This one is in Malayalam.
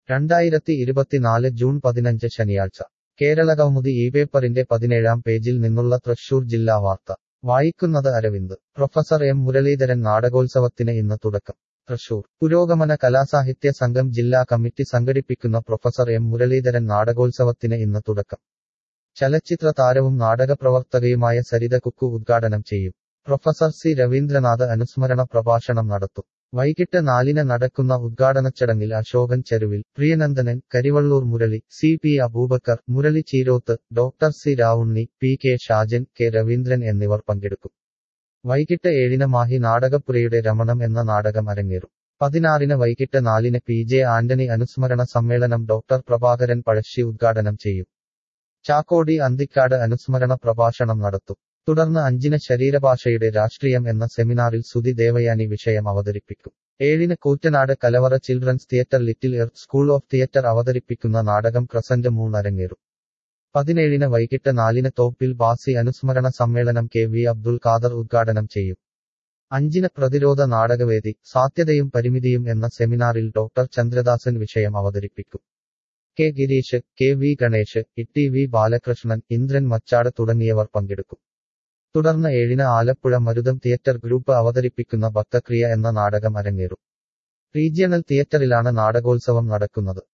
രണ്ടായിരത്തി ഇരുപത്തിനാല് ജൂൺ പതിനഞ്ച് ശനിയാഴ്ച കേരളകൗമുദി ഈ പേപ്പറിന്റെ പതിനേഴാം പേജിൽ നിന്നുള്ള തൃശൂർ ജില്ലാ വാർത്ത വായിക്കുന്നത് അരവിന്ദ് പ്രൊഫസർ എം മുരളീധരൻ നാടകോത്സവത്തിന് ഇന്ന് തുടക്കം തൃശൂർ പുരോഗമന കലാസാഹിത്യ സംഘം ജില്ലാ കമ്മിറ്റി സംഘടിപ്പിക്കുന്ന പ്രൊഫസർ എം മുരളീധരൻ നാടകോത്സവത്തിന് ഇന്ന് തുടക്കം ചലച്ചിത്ര താരവും നാടകപ്രവർത്തകയുമായ സരിത കുക്കു ഉദ്ഘാടനം ചെയ്യും പ്രൊഫസർ സി രവീന്ദ്രനാഥ് അനുസ്മരണ പ്രഭാഷണം നടത്തും വൈകിട്ട് നാലിന് നടക്കുന്ന ഉദ്ഘാടനച്ചടങ്ങിൽ Ashokan Cheruvil Priyanandanan Karivellur Murali C P Aboobacker Murali Cheeroth doctor C Ravunni P K Shajan K Raveendran എന്നിവർ പങ്കെടുക്കും വൈകിട്ട് ഏഴിന് മാഹി നാടകപ്പുരയുടെ രമണം എന്ന നാടകം അരങ്ങേറും പതിനാറിന് വൈകിട്ട് നാലിന് പി ജെ ആന്റണി അനുസ്മരണ സമ്മേളനം ഡോക്ടർ പ്രഭാകരൻ പഴശ്ശി ഉദ്ഘാടനം ചെയ്യും ചാക്കോടി അന്തിക്കാട് അനുസ്മരണ പ്രഭാഷണം നടത്തും തുടർന്ന് അഞ്ചിന് ശരീരഭാഷയുടെ രാഷ്ട്രീയം എന്ന സെമിനാറിൽ സുധി ദേവയാനി വിഷയം അവതരിപ്പിക്കും ഏഴിന് Koottanad Kalavara Children's Theatre Little Earth School of Theatre അവതരിപ്പിക്കുന്ന നാടകം ക്രസന്റ് മൂന്ന് അരങ്ങേറും പതിനേഴിന് വൈകിട്ട് നാലിന് തോപ്പിൽ ബാസി അനുസ്മരണ സമ്മേളനം കെ വി അബ്ദുൽ ഖാദർ ഉദ്ഘാടനം ചെയ്യും അഞ്ചിന് പ്രതിരോധ നാടകവേദി സാധ്യതയും പരിമിതിയും എന്ന സെമിനാറിൽ ഡോക്ടർ ചന്ദ്രദാസൻ വിഷയം അവതരിപ്പിക്കും K Girish K V Ganesh E V Balakrishnan Indran Machad തുടങ്ങിയവർ പങ്കെടുക്കും തുടർന്ന് ഏഴിന് ആലപ്പുഴ മരുതം തിയേറ്റർ ഗ്രൂപ്പ് അവതരിപ്പിക്കുന്ന ഭക്തക്രിയ എന്ന നാടകം അരങ്ങേറും റീജിയണൽ തിയേറ്ററിലാണ് നാടകോത്സവം നടക്കുന്നത്